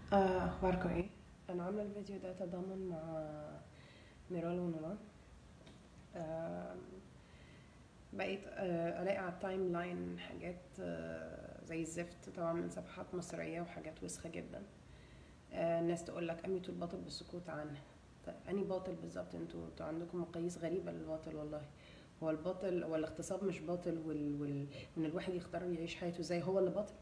آه، اخباركم ايه انا عامله الفيديو ده تضامن مع ميرال ونوران آه، بقيت آه، الاقي على التايم لاين حاجات آه، زي الزفت طبعا من صفحات مصريه وحاجات وسخه جدا آه، الناس تقول لك اميتوا الباطل بالسكوت عنه طيب اني باطل بالظبط انتوا انتوا عندكم مقاييس غريبه للباطل والله هو الباطل هو الاغتصاب مش باطل وال... وال... وان الواحد يختار يعيش حياته زي هو اللي باطل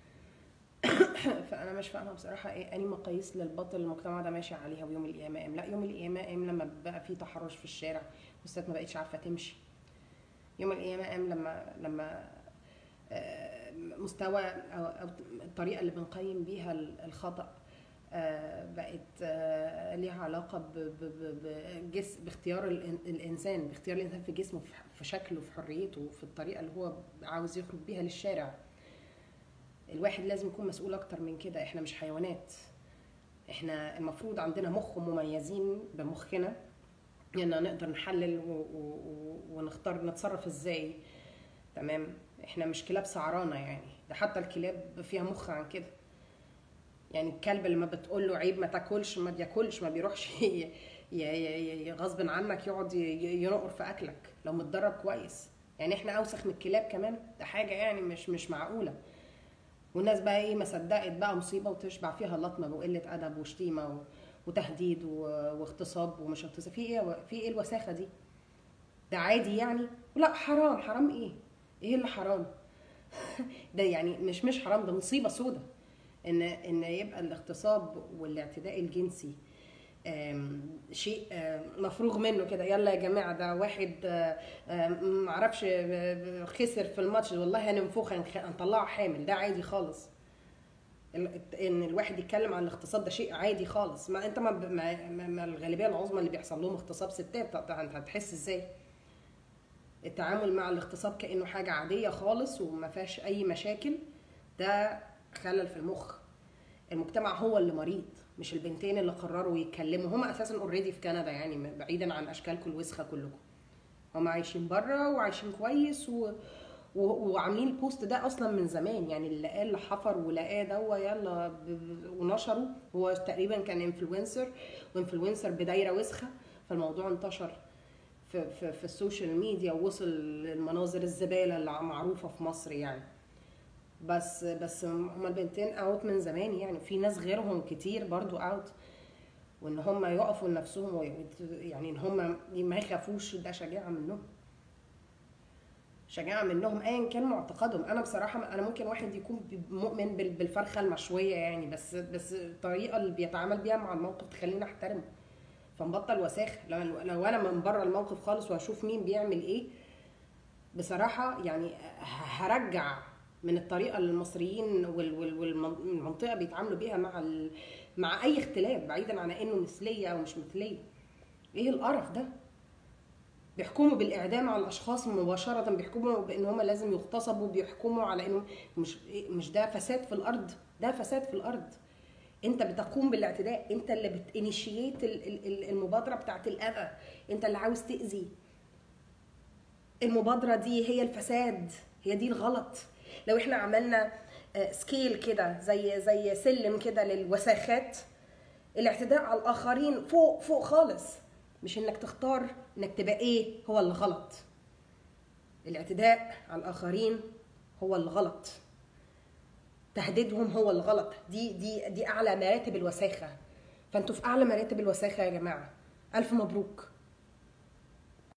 فانا مش فاهمه بصراحه ايه اني مقاييس للباطل المجتمع ده ماشي عليها ويوم القيامه قام لا يوم القيامه قام لما بقى في تحرش في الشارع والستات ما بقتش عارفه تمشي يوم القيامه قام لما لما آه، مستوى او أو الطريقه اللي بنقيم بيها الخطا آه، بقت آه، ليها علاقه ب- ب- ب- بجس باختيار الإن- الانسان باختيار الانسان في جسمه في- في شكله في حريته في الطريقه اللي هو عاوز يخرج بيها للشارع الواحد لازم يكون مسؤول اكتر من كده احنا مش حيوانات احنا المفروض عندنا مخ مميزين بمخنا ان نقدر نحلل و... و... و... ونختار نتصرف ازاي تمام احنا مش كلاب سعرانه يعني ده حتى الكلاب فيها مخ عن كده يعني الكلب اللي ما بتقول له عيب ما تاكلش ما بياكلش ما بيروحش ي... ي... ي... ي... غصب عنك يقعد ي... ي- ينقر في اكلك لو متدرب كويس يعني احنا اوسخ من الكلاب كمان ده حاجه يعني مش مش معقوله والناس بقى ايه ما صدقت بقى مصيبه وتشبع فيها لطمه وقله ادب وشتيمه و... وتهديد و... واغتصاب ومش اغتصاب في ايه في ايه الوساخه دي ده عادي يعني لا حرام حرام ايه ايه اللي حرام ده يعني مش مش حرام ده مصيبه سودة ان ان يبقى الاغتصاب والاعتداء الجنسي آم، شيء آم، مفروغ منه كده يلا يا جماعه ده واحد آه، آم، معرفش آه، خسر في الماتش والله هننفخ هنخ- هنطلعه حامل ده عادي خالص ال- ان الواحد يتكلم عن الاغتصاب ده شيء عادي خالص ما انت ما, ما, ما, ما الغالبيه العظمى اللي بيحصل لهم اغتصاب ستات طب انت هتحس ازاي التعامل مع الاغتصاب كانه حاجه عاديه خالص وما فيهاش اي مشاكل ده خلل في المخ المجتمع هو اللي مريض مش البنتين اللي قرروا يتكلموا هما اساسا اوريدي في كندا يعني بعيدا عن اشكالكم الوسخه كلكم هما عايشين بره وعايشين كويس و... و... وعاملين البوست ده اصلا من زمان يعني اللي قال اللي حفر ولقاه دوا يلا ب... ب... ونشره هو تقريبا كان انفلونسر وانفلونسر بدايره وسخه فالموضوع انتشر في, في, في السوشيال ميديا ووصل للمناظر الزباله اللي معروفه في مصر يعني بس بس هما البنتين اوت من زمان يعني في ناس غيرهم كتير برضو اوت وان هم يقفوا لنفسهم ويت- يعني ان هم ما يخافوش ده شجاعه منهم شجاعه منهم ايا كان معتقدهم انا بصراحه انا ممكن واحد يكون مؤمن بال- بالفرخه المشويه يعني بس بس الطريقه اللي بيتعامل بيها مع الموقف تخليني احترمه فنبطل وساخه لو, لو انا من بره الموقف خالص واشوف مين بيعمل ايه بصراحه يعني هرجع من الطريقه اللي المصريين وال- وال- والمنطقه بيتعاملوا بيها مع ال... مع اي اختلاف بعيدا عن انه مثليه او مش مثليه ايه القرف ده بيحكموا بالاعدام على الاشخاص مباشره بيحكموا بان هم لازم يغتصبوا بيحكموا على انه مش مش ده فساد في الارض ده فساد في الارض انت بتقوم بالاعتداء انت اللي بتانيشيت المبادره بتاعت الاذى انت اللي عاوز تاذي المبادره دي هي الفساد هي دي الغلط لو احنا عملنا آه، سكيل كده زي زي سلم كده للوساخات الاعتداء على الاخرين فوق فوق خالص مش انك تختار انك تبقى ايه هو اللي غلط الاعتداء على الاخرين هو اللي غلط تهديدهم هو الغلط دي دي دي اعلى مراتب الوساخه فانتوا في اعلى مراتب الوساخه يا جماعه الف مبروك